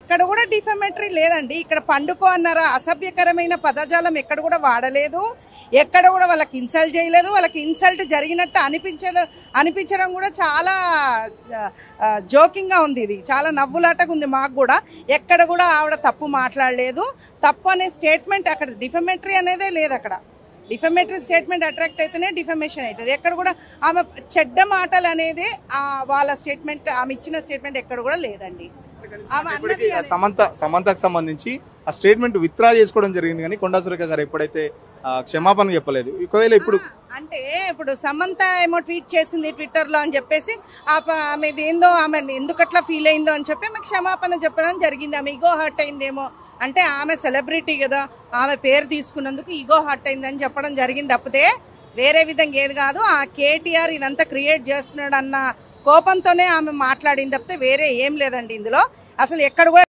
ఎక్కడ కూడా డిఫమేటరీ లేదండి ఇక్కడ పండుకో అన్నారా అసభ్యకరమైన పదజాలం ఎక్కడ కూడా వాడలేదు ఎక్కడ కూడా వాళ్ళకి ఇన్సల్ట్ చేయలేదు వాళ్ళకి ఇన్సల్ట్ జరిగినట్టు అనిపించడం అనిపించడం కూడా చాలా జోకింగ్గా ఉంది ఇది చాలా నవ్వులాటగా ఉంది మాకు కూడా ఎక్కడ కూడా ఆవిడ తప్పు మాట్లాడలేదు తప్పు అనే స్టేట్మెంట్ అక్కడ డిఫమేటరీ అనేదే లేదు అక్కడ డిఫమేటరీ స్టేట్మెంట్ అట్రాక్ట్ అయితేనే డిఫమేషన్ అవుతుంది ఎక్కడ కూడా ఆమె చెడ్డ మాటలు అనేది ఆ వాళ్ళ స్టేట్మెంట్ ఆమె ఇచ్చిన స్టేట్మెంట్ ఎక్కడ కూడా లేదండి ఆమె ఇప్పటికీ అన్నది ఆ అదే. సమంత సమంతకు సంబంధించి ఆ స్టేట్మెంట్ విత్డ్రా చేసుకోవడం జరిగింది కానీ కొండా సురేఖ గారు ఎప్పుడైతే ఆ, క్షమాపణ చెప్పలేదు ఒకవేళ ఇప్పుడు ఆ, అంటే ఇప్పుడు సమంత ఏమో ట్వీట్ చేసింది ట్విట్టర్ లో అని చెప్పేసి ఆ ప- ఆమెది ఏందో ఆమె ఎందుకు అట్లా ఫీల్ అయిందో అని చెప్పి ఆమె క్షమాపణ చెప్పడం జరిగింది ఆమె ఈగో హర్ట్ అయిందేమో అంటే ఆమె సెలబ్రిటీ కదా ఆమె పేరు తీసుకున్నందుకు ఈగో హర్ట్ అయిందని చెప్పడం జరిగింది తప్పితే వేరే విధంగా ఏది కాదు ఆ కేటీఆర్ ఇదంతా క్రియేట్ చేస్తున్నాడు అన్న కోపంతోనే ఆమె మాట్లాడింది తప్పితే వేరే ఏం లేదండి ఇందులో అసలు ఎక్కడ కూడా